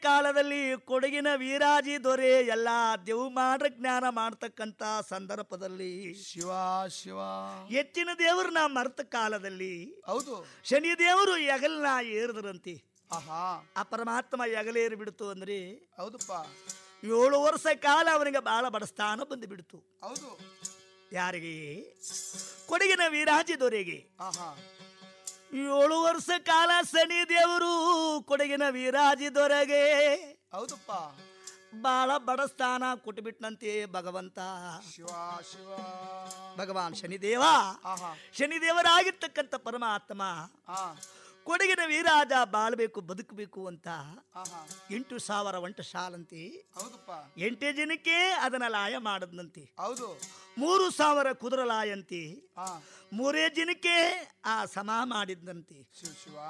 ಕಾಲದಲ್ಲಿ ಕೊಡಗಿನ ವೀರಾಜಿ ದೊರೆ ಎಲ್ಲ ದೇವು ಮಾಡ್ರ ಜ್ಞಾನ ಮಾಡ್ತಕ್ಕಂತ ಸಂದರ್ಭದಲ್ಲಿ ಶಿವ ಶಿವ ಹೆಚ್ಚಿನ ದೇವರನ್ನ ಮರ್ತ ಕಾಲದಲ್ಲಿ ಹೌದು ಶನಿ ದೇವರು ಯಗಲ್ನ ಏರಿದ್ರಂತೆ ಆಹಾ ಆ ಪರಮಾತ್ಮ ಯಗಲೇರಿ ಬಿಡ್ತು ಅಂದ್ರೆ ಹೌದಪ್ಪ ಏಳು ವರ್ಷ ಕಾಲ ಅವನಿಗೆ ಬಾಳ ಬಡಸ್ತಾನ ಬಂದು ಬಿಡ್ತು ಹೌದು ಯಾರಿಗೆ ಕೊಡಗಿನ ವೀರಾಜಿ ದೊರೆಗೆ ಆಹಾ ಏಳು ವರ್ಷ ಕಾಲ ಶನಿ ದೇವರು ಕೊಡಗಿನ ವೀರಾಜಿ ದೊರೆಗೆ ಹೌದಪ್ಪ ಬಾಳ ಬಡಸ್ತಾನ ಕೊಟ್ಬಿಟ್ನಂತೆ ಭಗವಂತ ಶಿವ ಶಿವ ಭಗವಾನ್ ಶನಿದೇವ ಆಹಾ ಶನಿದೇವರಾಗಿರ್ತಕ್ಕಂಥ ಪರಮಾತ್ಮ ಆ ಕೊಡಗಿನ ವೀರಾಜ ಬಾಳ್ಬೇಕು ಬದುಕಬೇಕು ಅಂತ ಆಹಾ ಎಂಟು ಸಾವಿರ ಒಂಟ ಶಾಲಂತೆ ಹೌದಪ್ಪ ಎಂಟೇ ಜನಕ್ಕೆ ಅದನ್ನ ಲಾಯ ಮಾಡದ್ನಂತೆ ಹೌದು ಮೂರು ಸಾವಿರ ಕುದುರೆ ಲಾಯಂತೆ ಆ ಮೂರೇ ಜನಕ್ಕೆ ಆ ಸಮ ಮಾಡಿದ್ನಂತೆ ಶಿವ ಶಿವ